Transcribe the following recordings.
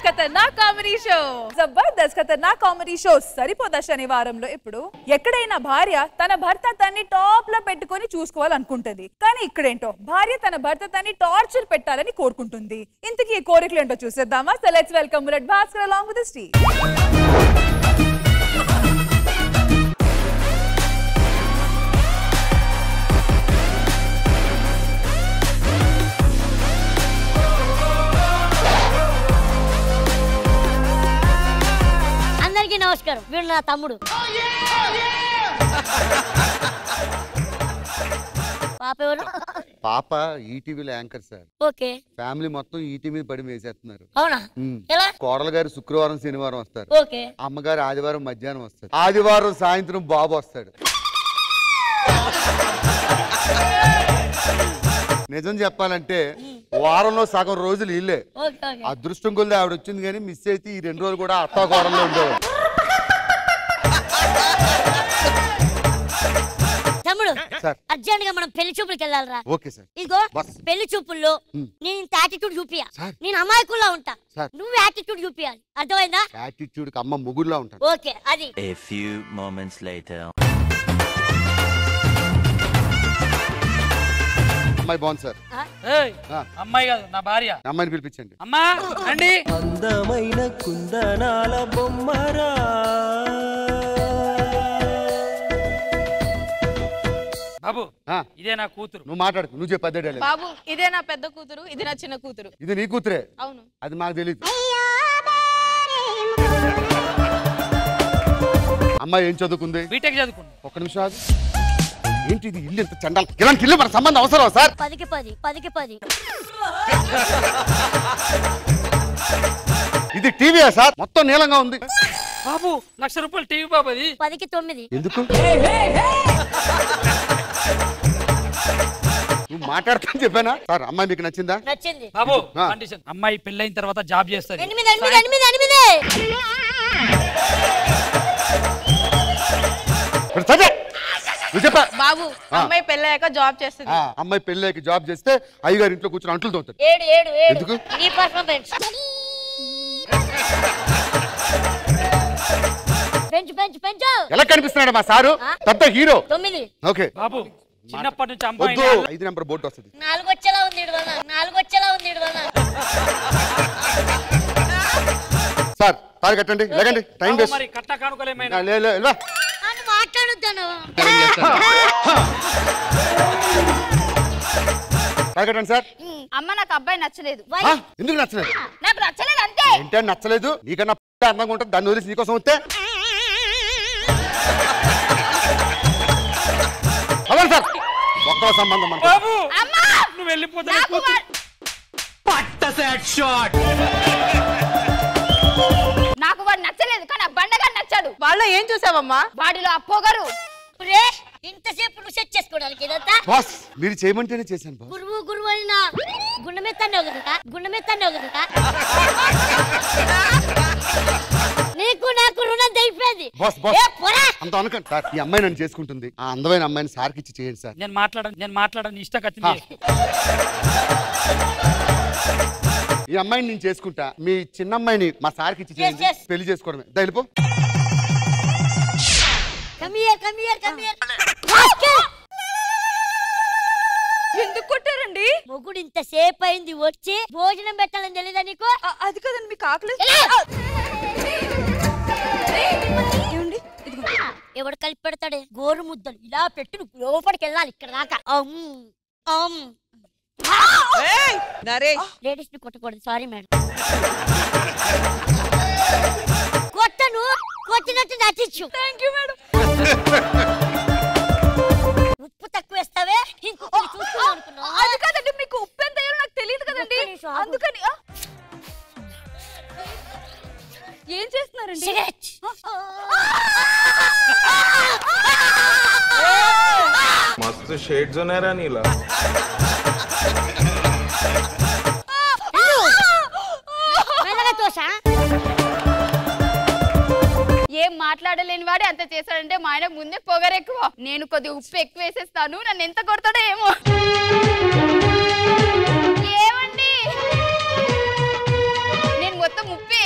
ఖతర్నాక్ comedy show Jabardasth ఖతర్నాక్ comedy show సరిపోదా శనివారంలో ఇప్పుడు ఎక్కడైనా భార్య తన భర్త తన్ని టాప్ లో పెట్టుకొని చూసుకోవాలనుకుంటది కానీ ఇక్కడేంటో భార్య తన భర్త తన్ని టార్చర్ పెట్టాలని కోరుకుంటుంది ఇంతకీ ఈ కోరికలు ఏంటో చూసేద్దామా so let's welcome Bullet Bhaskar along with స్టీ అందరికీ నమస్కారం వీడు నా తమ్ముడు పాప ఎవరు పాప ఈటీవీలో యాంకర్ సార్ ఓకే ఫ్యామిలీ మొత్తం ఈటీ మీద పడి వేసేస్తున్నారు అవునా ఉమ్. ఎలా కోడలు గారు శుక్రవారం శనివారం వస్తారు ఓకే అమ్మగారు ఆదివారం మధ్యాహ్నం వస్తారు ఆదివారం సాయంత్రం బాబు వస్తాడు నిజం చెప్పాలంటే వారంలో సగం రోజులు ఇల్లే ఓకే ఓకే అదృష్టం కొద్ది ఆవిడ వచ్చింది కానీ మిస్ అయితే ఈ రెండు రోజులు కూడా అత్తా కోడల్లో ఉండేవాడు తమ్ముడు సార్ అర్జెంట్ గా మనం పెళ్లి చూపులకి వెళ్ళాలరా ఓకే సార్ ఇగో బస్. పెళ్లి చూపుల్లో ఉమ్. నేను ఇంత యాటిట్యూడ్ చూపియా సార్. నేను అమాయకుల్లా ఉంటా సార్. నువ్వు యాటిట్యూడ్ చూపియాలి అర్థమైందా యాటిట్యూడ్ కి అమ్మ ముగ్గురులా ఉంటాడు ఓకే అది A few moments later. అమ్మాయి బాగుంది సార్ ఏయ్, ఆ. అమ్మాయి కాదు నా భార్య అమ్మాయిని పిలిపించండి అమ్మా రండి అందమైన కుందనాల బొమ్మరా బాబు ఆ, ఇదే నా కూతురు నువ్వు మాట్లాడు నువ్వు చెప్పు అదే dialogue. బాబు ఇదే నా పెద్ద కూతురు ఇది నా చిన్న కూతురు ఇది నీ కూతురే అవును అది మాకు తెలియదు అమ్మాయి ఏం చదువుకుంది బీటెక్ చదువుకున్నా ఒక్క నిమిషం ఆగు. ఏంటి ఇది ఇల్లు ఎంత చండాలి ఇలాంటి ఇల్లు మన సంబంధం అవసరం సార్ పదికి పది పదికి పది ఇది టీవీయా సార్ మొత్తం నీలంగా ఉంది బాబు లక్ష రూపాయలు టీవీ బాబు అది పదికి తొమ్మిది ఎందుకు నువ్వు మాట్లాడుతాను చెప్పానా సార్ అమ్మాయి మీకు నచ్చిందా నచ్చింది బాబు ఆ. కండిషన్ అమ్మాయి పెళ్ళైన తర్వాత జాబ్ చేస్తుంది ఎనిమిది ఎనిమిది ఎనిమిది ఎనిమిది ఇప్పుడు చదివే. నువ్వు చెప్పా బాబు ఆ. అమ్మాయి పెళ్ళాక జాబ్ చేస్తుంది ఆ, అమ్మాయి పెళ్ళాక జాబ్ చేస్తే అయ్యగారు ఇంట్లో కూర్చొని అంట్లు తోతాడు ఏడు ఏడు ఏడు ఎందుకు? నీ పర్ఫార్మెన్స్ పెంచు పెంచు పెంచు ఎలా కనిపిస్తున్నాడు మా సారు ఆ? పెద్ద హీరో తొమ్మిది ఓకే బాబు చిన్నప్పటి నుంచి అమ్మాయి వద్దు ఐదు నెంబర్ బోర్డు వస్తుంది నాలుగు వచ్చేలా ఉంది ఈడు వల్ల నాలుగు వచ్చేలా ఉంది ఈడు వల్ల సార్ తాడు కట్టండి లేకండి టైం బాబు, వేస్ట్ మరి కట్ట కానుకోలేమైనా లే లే, లే. నన్ను మాట్లాడుతాను తాడు కట్టండి సార్ అమ్మ నాకు అబ్బాయి నచ్చలేదు ఆ, ఎందుకు నచ్చలేదు నాకు నచ్చలేదు అంతే ఏంటంటే నచ్చలేదు నీకన్నా ప- అందంగా ఉంటుంది దాన్ని వదిలేసి నీకోసం వస్తే అవ్వండి సార్ ఒక్క సంబంధం మనకు బాబు అమ్మా నువ్వు వెళ్ళిపోతే నా నాకు కూతురు వా- పట్ట సెట్ షాట్ నాకు వాడు నచ్చలేదు కానీ ఆ బండగా నచ్చాడు వాళ్ళలో ఏం చూసావమ్మా వాడిలో ఆ పొగరు రే ఇంతసేపు నువ్వు సెట్ చేసుకోవడానికి ఇదంతా బాస్ మీరు చేయమంటేనే చేశాను బాస్ గురువు గురువు అయినా గుండెమెత్తన్నావు కదా గుండెమెత్తన్నావు కదా నీకు నాకు రుణం తెగిపోయింది బాస్ బాస్ ఏ పొరా అంత అనకండి సార్ ఈ అమ్మాయి నన్ను చేసుకుంటుంది ఆ అందమైన అమ్మాయిని సార్కి ఇచ్చి చేయండి సార్ నేను మాట్లాడను నేను మాట్లాడను ఇష్టం ఆ. వచ్చింది ఈ అమ్మాయిని నేను చేసుకుంటా మీ చిన్న అమ్మాయిని మా సార్కి ఇచ్చి చేయండి yes. పెళ్లి చేసుకోవడమే దా, వెళ్ళిపో కమియర్ కమియర్ కమియర్ ఎందుకు కొట్టారండి మొగుడు ఇంతసేపు అయింది వచ్చి భోజనం పెట్టాలని తెలీదా నీకు ఆ- అది కదండి మీకు ఆకలి ఎలా? ఏమండి ఇదిగో. ఎవడు కలిపి పెడతాడే గోరు ముద్దలు ఇలా పెట్టు నువ్వు లోపలికి వెళ్ళాలి ఇక్కడ దాకా అమ్, అమ్. లేడీస్ ని కొట్టకూడదు సారీ మేడం కొట్టను కొట్టినట్టు నటించు థ్యాంక్ యూ మేడం ఉప్పు తక్కువ వేస్తావే ఇంకొకటి చూస్తున్నావు అనుకున్నావా? అది కాదండి మీకు ఉప్పు ఎంత వేయాలో నాకు తెలియదు కదండి ఒక్క నిమిషం ఆగు. అందుకని ఆ. ఏం చేస్తున్నారండి సిగరెట్ मस्त शेड जो नाही राणीला మెల్లగా తోసా ఏం మాట్లాడలేని వాడే అంత చేశాడంటే మా ఆయనకు ముందే పొగరెక్కువ నేను కొద్దిగా ఉప్పు ఎక్కువ వేసేస్తాను నన్ను ఎంత కొడతాడో ఏమో ఏమండి నేను మొత్తం ఉప్పు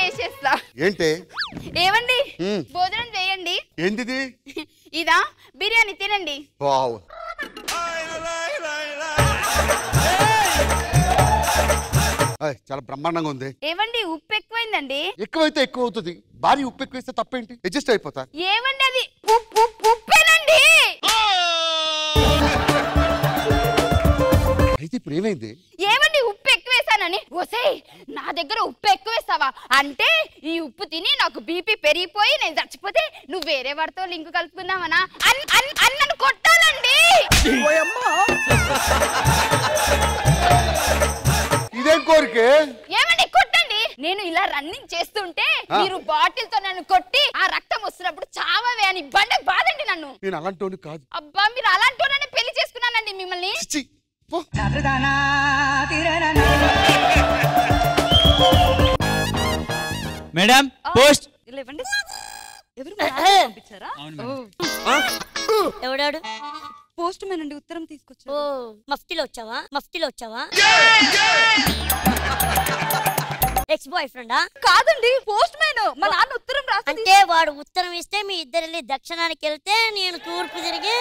ఏంటి ఏవండి మ్మ్. భోజనం చేయండి ఏంటిది ఇదా బిర్యానీ తినండి వావ్ ఆయ్, చాలా బ్రహ్మాండంగా ఉంది ఏవండి ఉప్పు ఎక్కువైందండి ఎక్కువైతే ఎక్కువ అవుతుంది భారీ ఉప్పు ఎక్కువ వేస్తే తప్పేంటి అడ్జస్ట్ అయిపోతా ఏవండి అది ఉప్పు ఉప్పు ఉప్పేనండి అయితే ఇప్పుడు ఏమైంది ఏవండి ఉప్పు ఎక్కువ వేసానని ఓసేయ్ నా దగ్గర ఉప్పు ఎక్కువ వేస్తావా అంటే ఈ ఉప్పు తిని నాకు బీపీ పెరిగిపోయి నేను చచ్చిపోతే నువ్వు వేరే వాడితో లింక్ కలుపుకుందామనా అన్ అన్ అని నన్ను కొట్టాలండి ఇదేం కోరికే ఏమండి కొట్టండి నేను ఇలా రన్నింగ్ చేస్తుంటే ఆ. మీరు బాటిల్ తో నన్ను కొట్టి ఆ రక్తం వస్తున్నప్పుడు చావవే అని బండ బాదండి నన్ను నేను అలాంటి కాదు అబ్బా మీరు అలాంటి వాళ్ళని పెళ్లి చేసుకున్నానండి మిమ్మల్ని చిచ్చి, పో. మేడం పోస్ట్ లేవండి ఎవరు మా నాన్న పంపించారా ఎవడాడు పోస్ట్ మ్యాన్ అండి ఉత్తరం ఓ తీసుకొచ్చారు మఫ్టీలో వచ్చావా మఫ్టీలో వచ్చావా ఎక్స్ బాయ్ ఫ్రెండా కాదండి పోస్ట్ మ్యాన్ మా నాన్న ఉత్తరం రాసి అంటే వాడు ఉత్తరం ఇస్తే మీ ఇద్దరు వెళ్ళి దక్షిణానికి వెళ్తే నేను తూర్పు తిరిగి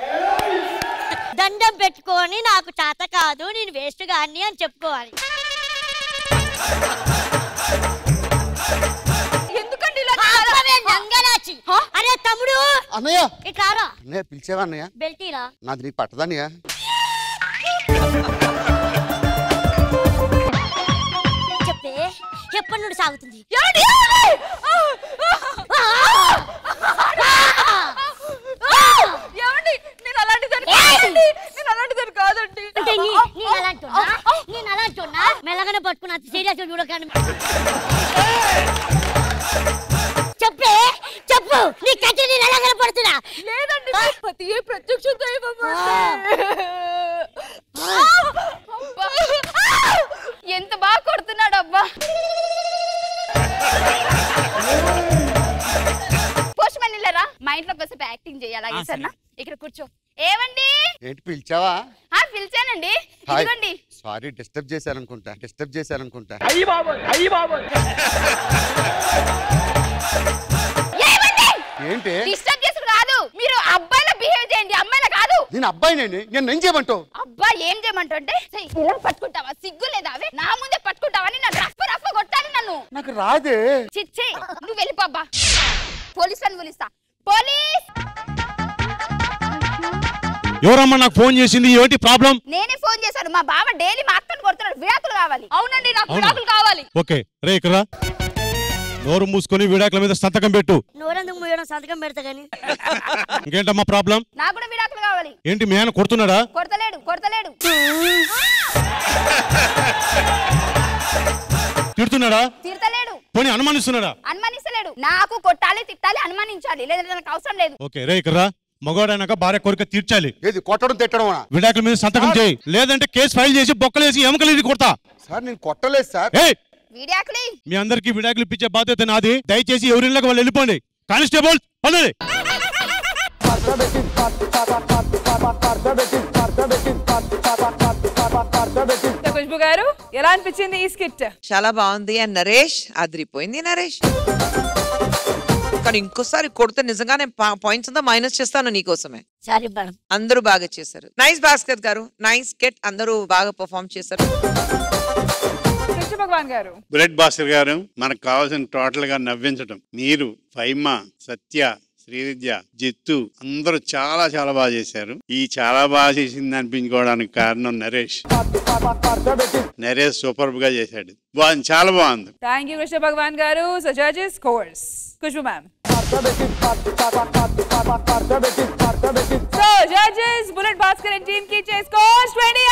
దండం పెట్టుకొని నాకు చేత కాదు నేను వేస్ట్ గాని అని చెప్పుకోవాలి ఎందుకండి ఇలా ఆపవే నంగనాచి. అరే తమ్ముడు అన్నయ్య ఇట్లారా అన్నయ్య పిలిచావా అన్నయ్య బెల్టీరా నాది నీకు పట్టదన్నయ్య చెప్పే ఎప్పటి నుండి సాగుతుంది ఏమండి? ఏమండి నేను అలాంటిదని కాదండి నేను అలాంటిదని కాదండి అంటే నీ నేను అలాంటి నేను అలాంటి మెల్లగానే పట్టుకున్నా సీరియస్ చూడకండి చెప్పే చెప్పు నీ కట్టి నేను ఎలా కనపడుతున్నా లేదండి పతి ప్రత్యక్ష దైవం అబ్బా. ఎంత బాగా కొడుతున్నాడు అబ్బా పోస్ట్ మ్యాన్ ఇల్లరా మా ఇంట్లో కొద్దిసేపు యాక్టింగ్ చేయాలి సరేనా ఇక్కడ కూర్చో ఏవండి ఏంటి పిలిచావా ఆ పిలిచానండి హాయ్ ఇదిగోండి సారీ డిస్టర్బ్ చేశారనుకుంటా డిస్టర్బ్ చేశారనుకుంటా అయ్యి బాబోయ్ అయ్యి బాబోయ్ ఏవండి ఏంటి డిస్టర్బ్ చేసుడు కాదు మీరు అబ్బాయిలా బిహేవ్ చేయండి అమ్మాయిలా కాదు నేను అబ్బాయినండి నేను ఏం చేయమంటావు అబ్బా ఏం చేయమంటుంటే "సై, ఇలా పట్టుకుంటావా సిగ్గు లేదా అవే నా ముందే పట్టుకుంటావా అని నన్ను రఫ్ రఫ్ కొట్టాలి నన్ను నాకు రాదే చిచ్చే నువ్వు వెళ్ళిపోబ్బా పోలీస్ అని పిలుస్తా పోలీస్ ఎవరమ్మా నాకు ఫోన్ చేసింది ఏంటి ప్రాబ్లం నేనే ఫోన్ చేశాను మా బావ డైలీ మా అక్కని కొడుతున్నాడు విడాకులు కావాలి అవునండి నాకు అవునా? విడాకులు కావాలి ఓకే రే ఇక్కడ రా. నోరు మూసుకొని విడాకుల మీద సంతకం పెట్టు నోరెందుకు మూయడం సంతకం పెడతా గానీ ఇంకేంటమ్మా ప్రాబ్లం నాకు కూడా విడాకులు కావాలి ఏంటి మీ ఆయన కొడుతున్నాడా కొడతలేడు కొడతలేడు తిడుతున్నాడా తిడతలేడు పోనీ అనుమానిస్తున్నాడా అనుమానిస్తలేడు నాకు కొట్టాలి తిట్టాలి అనుమానించాలి లేదంటే నాకు అవసరం లేదు ఓకే రే ఇక్కడ రా. మగవాడైనాక భార్య కోరిక తీర్చాలి ఏది కొట్టడం తిట్టడం విడాకుల మీద సంతకం చేయి లేదంటే కేసు ఫైల్ చేసి బొక్కలేసి ఎముకలేసి కొడతా సార్ నేను కొట్టలేదు సార్ ఏయ్ విడాకులు మీ అందరికి విడాకులు ఇప్పించే బాధ్యత నాది దయచేసి ఎవరిళ్ళకి వాళ్ళు వెళ్ళిపోండి కానిస్టేబుల్ పదండి ఖుష్బు గారు ఎలా అనిపించింది ఈ స్కిట్ చాలా బాగుంది అండ్ నరేష్ అదిరిపోయింది నరేష్ కానీ ఇంకోసారి కొడితే నిజంగా నేను పాయింట్స్ అంతా మైనస్ చేస్తాను నీకోసమే సారీ మేడం అందరూ బాగా చేశారు నైస్ భాస్కర్ గారు నైస్ గెట్ అందరూ బాగా పర్ఫామ్ చేశారు కృష్ణ భగవాన్ గారు బుల్లెట్ భాస్కర్ గారు మనకు కావాల్సిన టోటల్ గా నవ్వించడం మీరు ఫైమా సత్య శ్రీవిద్య జిత్తు అందరూ చాలా చాలా బాగా చేశారు ఈ చాలా బాగా చేసింది అనిపించుకోవడానికి కారణం నరేష్ నరేష్ సూపర్ గా చేశాడు బాగుంది చాలా బాగుంది thank you Krishna Bhagavan garu so judges కోర్స్ Khushbu ma'am so judges Bullet Bhaskar and team కి చేసుకో 20